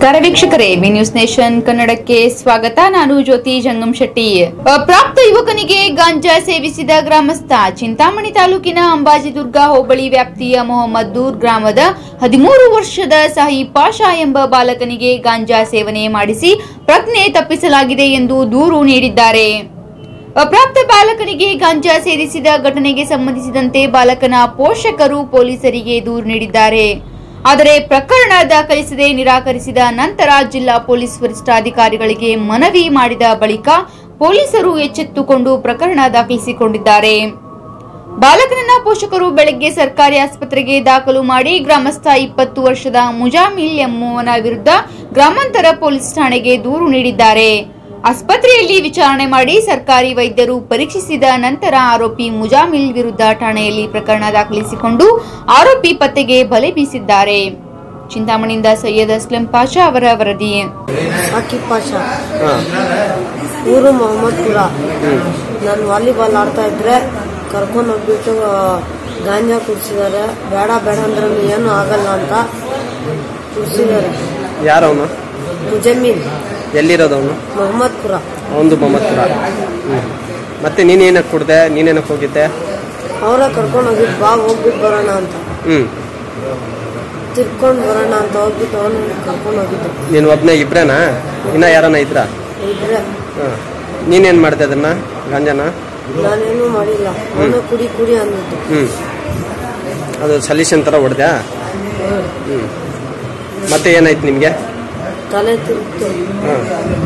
ನಮಸ್ಕಾರ ವೀಕ್ಷಕರೇ B news nation ಕನ್ನಡಕ್ಕೆ ಸ್ವಾಗತ ನಾನು ಜ್ಯೋತಿ ಜಂಗಮ್ ಶೆಟ್ಟಿ ಅಪ್ರಾಪ್ತ ಯುವಕನಿಗೆ ಗಾಂಜಾ ಸೇವಿಸಿದ ಗ್ರಾಮಸ್ಥ ಚಿಂತಾಮಣಿ ತಾಲೂಕಿನ ಅಂಬಾಜಿದುರ್ಗ ಹೋಬಳಿ ವ್ಯಾಪ್ತಿಯ ಮೊಹಮ್ಮದ್ದೂರ್ ಗ್ರಾಮದ ಹದಿಮೂರು ವರ್ಷದ ಸಾಹಿ ಪಾಷಾ ಎಂಬ ಬಾಲಕನಿಗೆ ಗಾಂಜಾ ಸೇವನೆ ಮಾಡಿಸಿ ಪ್ರಜ್ಞೆ ತಪ್ಪಿಸಲಾಗಿದೆ ಎಂದು ದೂರು ನೀಡಿದ್ದಾರೆ ಅಪ್ರಾಪ್ತ ಬಾಲಕನಿಗೆ ಗಾಂಜಾ ಸೇರಿಸಿದ ಘಟನೆಗೆ ಸಂಬಂಧಿಸಿದಂತೆ ಬಾಲಕನ ಪೋಷಕರು ಪೊಲೀಸರಿಗೆ ದೂರು ನೀಡಿದ್ದಾರೆ ಆದರೆ ಪ್ರಕರಣ ದಾಖಲಿಸದೆ ನಿರಾಕರಿಸಿದ ನಂತರ ಜಿಲ್ಲಾ ಪೊಲೀಸ್ ವರಿಷ್ಠಾಧಿಕಾರಿಗಳಿಗೆ ಮನವಿ ಮಾಡಿದ ಬಳಿಕ ಪೊಲೀಸರು ಎಚ್ಚೆತ್ತುಕೊಂಡು ಪ್ರಕರಣ ದಾಖಲಿಸಿಕೊಂಡಿದ್ದಾರೆ ಬಾಲಕನನ್ನ ಪೋಷಕರು ಬೆಳಗ್ಗೆ ಸರ್ಕಾರಿ ಆಸ್ಪತ್ರೆಗೆ ದಾಖಲು ಮಾಡಿ ಗ್ರಾಮಸ್ಥ ಇಪ್ಪತ್ತು ವರ್ಷದ ಮುಜಾಮಿಲ್ ಎಂಬುವನ ವಿರುದ್ಧ ಗ್ರಾಮಾಂತರ ಪೊಲೀಸ್ ಠಾಣೆಗೆ ದೂರು ನೀಡಿದ್ದಾರೆ ಆಸ್ಪತ್ರೆಯಲ್ಲಿ ವಿಚಾರಣೆ ಮಾಡಿ ಸರ್ಕಾರಿ ವೈದ್ಯರು ಪರೀಕ್ಷಿಸಿದ ನಂತರ ಆರೋಪಿ ಮುಜಾಮಿಲ್ ವಿರುದ್ಧ ಠಾಣೆಯಲ್ಲಿ ಪ್ರಕರಣ ದಾಖಲಿಸಿಕೊಂಡು ಆರೋಪಿ ಪತ್ತೆಗೆ ಬಲೆ ಬೀಸಿದ್ದಾರೆ ಚಿಂತಾಮಣಿಯಿಂದ ಸೈಯದ್ ಅಸ್ಲಂ ಪಾಷಾ ಅವರ ವರದಿ ಸಾಕಿಬ್ ಪಾಷಾ ಊರು ಮೊಹಮ್ಮದ್ಪುರ ನಾನು ವಾಲಿಬಾಲ್ ಆಡ್ತಾ ಇದ್ರೆ ಕರ್ಕೊಂಡು ಹೋಗ್ಬಿಟ್ಟು ಗಾಂಜಾ ಕುಡಿಸಿದ್ದಾರೆ ಬೇಡ ಬೇಡ ಅಂದ್ರೆ ಏನು ಆಗಲ್ಲ ಅಂತ ಕುಡಿಸಿದ್ದಾರೆ ಯಾರವನು ಮುಜಮ್ಮೀನ್ ಎಲ್ಲಿರೋದು ಅವನು ಮೊಹಮ್ಮದ್ಪುರ ಒಂದು ಮೊಹಮ್ಮದ್ಪುರ ಹ್ಞೂ ಮತ್ತೆ ನೀನೇನಕ್ಕೆ ಕುಡ್ದೆ ನೀನೇನಕ್ಕೆ ಹೋಗಿದ್ದೆ ಅವರೇ ಕರ್ಕೊಂಡು ಹೋಗಿದ್ದು ಬಾ ಹೋಗ್ಬಿಟ್ಟು ಬರೋಣ ಅಂತ ಹ್ಞೂ ತಿರ್ಕೊಂಡು ಬರೋಣ ಅಂತ ಹೋಗ್ಬಿಟ್ಟು ಅವನು ಕರ್ಕೊಂಡು ಹೋಗಿದ್ದು ನೀನು ಒಬ್ಬನೇ ಇಬ್ರೇನಾ ಇನ್ನ ಯಾರನ್ನ ಇದ್ರ ಇದ್ರೆ ಹಾಂ ನೀನೇನು ಮಾಡಿದೆ ಅದನ್ನ ಗಾಂಜಾನ ನಾನೇನು ಮಾಡಿಲ್ಲ ಅವನು ಕುಡಿ ಕುಡಿ ಅಂದಿದ್ದು ಹ್ಞೂ ಅದು ಸಲ್ಯೂಷನ್ ಥರ ಹೊಡೆದ್ಯಾ ಹ್ಞೂ ಮತ್ತೆ ಏನಾಯ್ತು ನಿಮಗೆ ತಲೆ ತಿರುಗ್ತು ಹಾಂ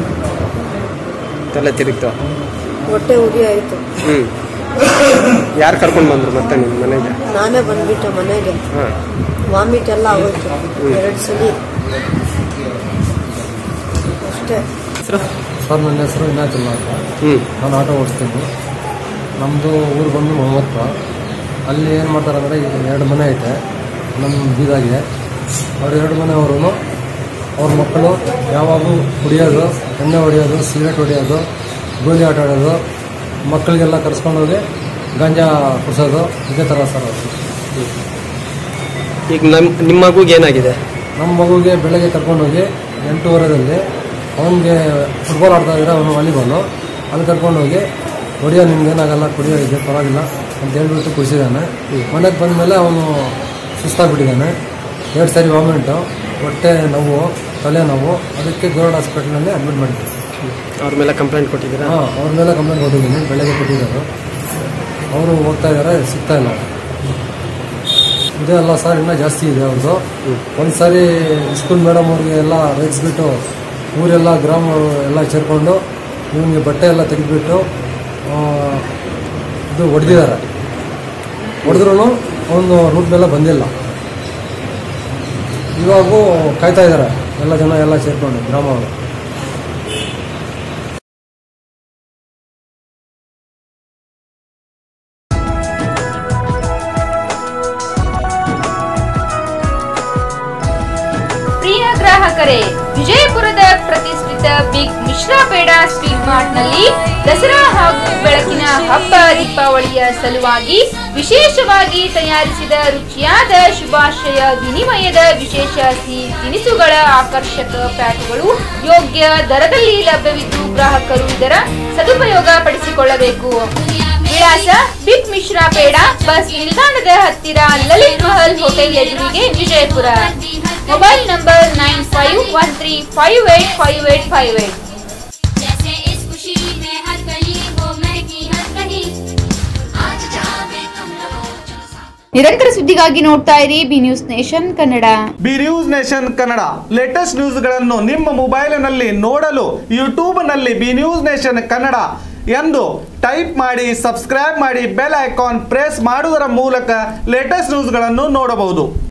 ತಲೆ ತಿರುಗ್ತು ಹೊಟ್ಟೆ ಉರಿ ಆಯ್ತು ಹ್ಞೂ ಯಾರು ಕರ್ಕೊಂಡು ಬಂದರು ಮತ್ತೆ ನಿಮ್ಮ ಮನೆಗೆ ನಾನೇ ಬಂದ್ಬಿಟ್ಟೆ ಮನೆಗೆ ಹಾಂ ವಾಮಿಟ್ ಎಲ್ಲ ಆಗೋಯ್ತು ಎರಡು ಸಲ ಅಷ್ಟೇ ಹೆಸರು ಸರ್ ನನ್ನ ಹೆಸರು ಇನಾಚುಲ್ಲಾ ಅಂತ ಹ್ಞೂ ನಾನು ಆಟೋ ಓಡಿಸ್ತೀನಿ ನಮ್ಮದು ಊರು ಬಂದು ಮೊಹಮ್ಮದ್ಪುರ ಅಲ್ಲಿ ಏನು ಮಾಡ್ತಾರೆ ಅಂದರೆ ಈಗ ಎರಡು ಮನೆ ಐತೆ ನಮ್ಮ ಬೀದಾಗೆ ಅವ್ರ ಎರಡು ಮನೆಯವರು ಅವ್ರ ಮಕ್ಕಳು ಯಾವಾಗಲೂ ಕುಡಿಯೋದು ಎಣ್ಣೆ ಹೊಡೆಯೋದು ಸಿಗರೇಟ್ ಹೊಡೆಯೋದು ಗೋಲಿ ಆಟ ಆಡೋದು ಮಕ್ಕಳಿಗೆಲ್ಲ ಕರ್ಸ್ಕೊಂಡೋಗಿ ಗಾಂಜಾ ಕುಡಿಸೋದು ಇದೇ ಥರ ಸರ್ ಅವ್ರು ಈಗ ನಮ್ಮ ನಿಮ್ಮ ಮಗುಗೆ ಏನಾಗಿದೆ ನಮ್ಮ ಮಗುಗೆ ಬೆಳಗ್ಗೆ ಕರ್ಕೊಂಡೋಗಿ ಎಂಟೂವರೆದಲ್ಲಿ ಅವನಿಗೆ ಫುಟ್ಬಾಲ್ ಆಡ್ತಾ ಇದ್ರೆ ಅವನು ವಾಲಿಬಾಲು ಅಲ್ಲಿ ಕರ್ಕೊಂಡೋಗಿ ಹೊಡಿಯೋ ನಿಮ್ಗೇನಾಗಲ್ಲ ಕುಡಿಯೋ ಇದೆ ಪರವಾಗಿಲ್ಲ ಅಂತ ಹೇಳ್ಬಿಟ್ಟು ಕುಡಿಸಿದ್ದಾನೆ ಮನೆಗೆ ಬಂದಮೇಲೆ ಅವನು ಸುಸ್ತಾಗ್ಬಿಟ್ಟಿದ್ದಾನೆ ಎರಡು ಸಾರಿ ವಾಮಿಂಟು ಹೊಟ್ಟೆ ನೋವು ತಲೆ ನೋವು ಅದಕ್ಕೆ ಗೌರ್ಡ್ ಹಾಸ್ಪಿಟ್ಲಲ್ಲಿ ಅಡ್ಮಿಟ್ ಮಾಡಿದ್ವಿ ಅವ್ರ ಮೇಲೆ ಕಂಪ್ಲೇಂಟ್ ಕೊಟ್ಟಿದ್ದೀರಾ ಹಾಂ ಅವ್ರ ಮೇಲೆ ಕಂಪ್ಲೇಂಟ್ ಕೊಟ್ಟಿದ್ದೀನಿ ಬೆಳಗ್ಗೆ ಕೊಟ್ಟಿದ್ದಾರೆ ಅವರು ಹೋಗ್ತಾ ಇದ್ದಾರೆ ಸಿಗ್ತಾ ಇಲ್ಲ ಇದೇ ಅಲ್ಲ ಸರ್ ಇನ್ನೂ ಜಾಸ್ತಿ ಇದೆ ಅವ್ರದ್ದು ಒಂದು ಸಾರಿ ಸ್ಕೂಲ್ ಮೇಡಮ್ ಅವ್ರಿಗೆ ಎಲ್ಲ ರೇಗಿಸ್ಬಿಟ್ಟು ಊರೆಲ್ಲ ಗ್ರಾಮ ಎಲ್ಲ ಸೇರಿಕೊಂಡು ಇವನಿಗೆ ಬಟ್ಟೆ ಎಲ್ಲ ತೆಗೆದುಬಿಟ್ಟು ಇದು ಹೊಡೆದಿದ್ದಾರೆ ಹೊಡೆದ್ರೂ ಅವನು ರೂಟ್ ಮೇಲೆ ಬಂದಿಲ್ಲ ಇವಾಗೂ ಕಾಯ್ತಾ ಇದ್ದಾರೆ ಎಲ್ಲ ಜನ ಎಲ್ಲ ಸೇರಿಕೊಂಡು ಗ್ರಾಮವರು ಪ್ರಿಯ ಗ್ರಾಹಕರೇ ವಿಜಯಪುರದ ಪ್ರತಿಷ್ಠಿತ ಬಿಗ್ ಮಿಶ್ರಾ ಬೇಡ ಸ್ವೀಟ್ ಮಾರ್ಟ್ ನಲ್ಲಿ ದಸರಾ ಹಾಗೂ ಬೆಳಕಿನ ಹಬ್ಬ ದೀಪಾವಳಿಯ ಸಲುವಾಗಿ ವಿಶೇಷವಾಗಿ ತಯಾರಿಸಿದ ರುಚಿಯಾದ ಶುಭಾಶಯ ವಿನಿಮಯದ ವಿಶೇಷ ಸಿಹಿ ತಿನಿಸುಗಳ ಆಕರ್ಷಕ ಪ್ಯಾಕ್ಗಳು ಯೋಗ್ಯ ದರದಲ್ಲಿ ಲಭ್ಯವಿದ್ದು ಗ್ರಾಹಕರು ಇದರ ಸದುಪಯೋಗ ಪಡಿಸಿಕೊಳ್ಳಬೇಕು ವಿಳಾಸ ಬಿಗ್ ಮಿಶ್ರಾ ಬೇಡ ಬಸ್ ನಿಲ್ದಾಣದ ಹತ್ತಿರ ಲಲಿತ್ ಮಹಲ್ ಹೋಟೆಲ್ ಎದುರಿಗೆ Vijayapura mobile number nine five one three five eight five eight five eight जैसे इस खुशी में हर गली हो महकी हर कहीं आज जावे तुम लोग चलो साथ ನಿರಂತರ ಸುದ್ದಿಗಾಗಿ ನೋಡ್ತಾ ಇರಿ B news nation Kannada B news nation Kannada latest ನ್ಯೂಸ್ಗಳನ್ನು ನಿಮ್ಮ ಮೊಬೈಲಿನಲ್ಲಿ ನೋಡಲು ಯೂಟ್ಯೂಬ್ನಲ್ಲಿ ಬಿ ನ್ಯೂಸ್ ನೇಷನ್ ಕನ್ನಡ ಎಂದು ಟೈಪ್ ಮಾಡಿ ಸಬ್ಸ್ಕ್ರೈಬ್ ಮಾಡಿ ಬೆಲ್ ಐಕಾನ್ ಪ್ರೆಸ್ ಮಾಡುವುದರ ಮೂಲಕ ಲೇಟೆಸ್ಟ್ ನ್ಯೂಸ್ಗಳನ್ನು ನೋಡಬಹುದು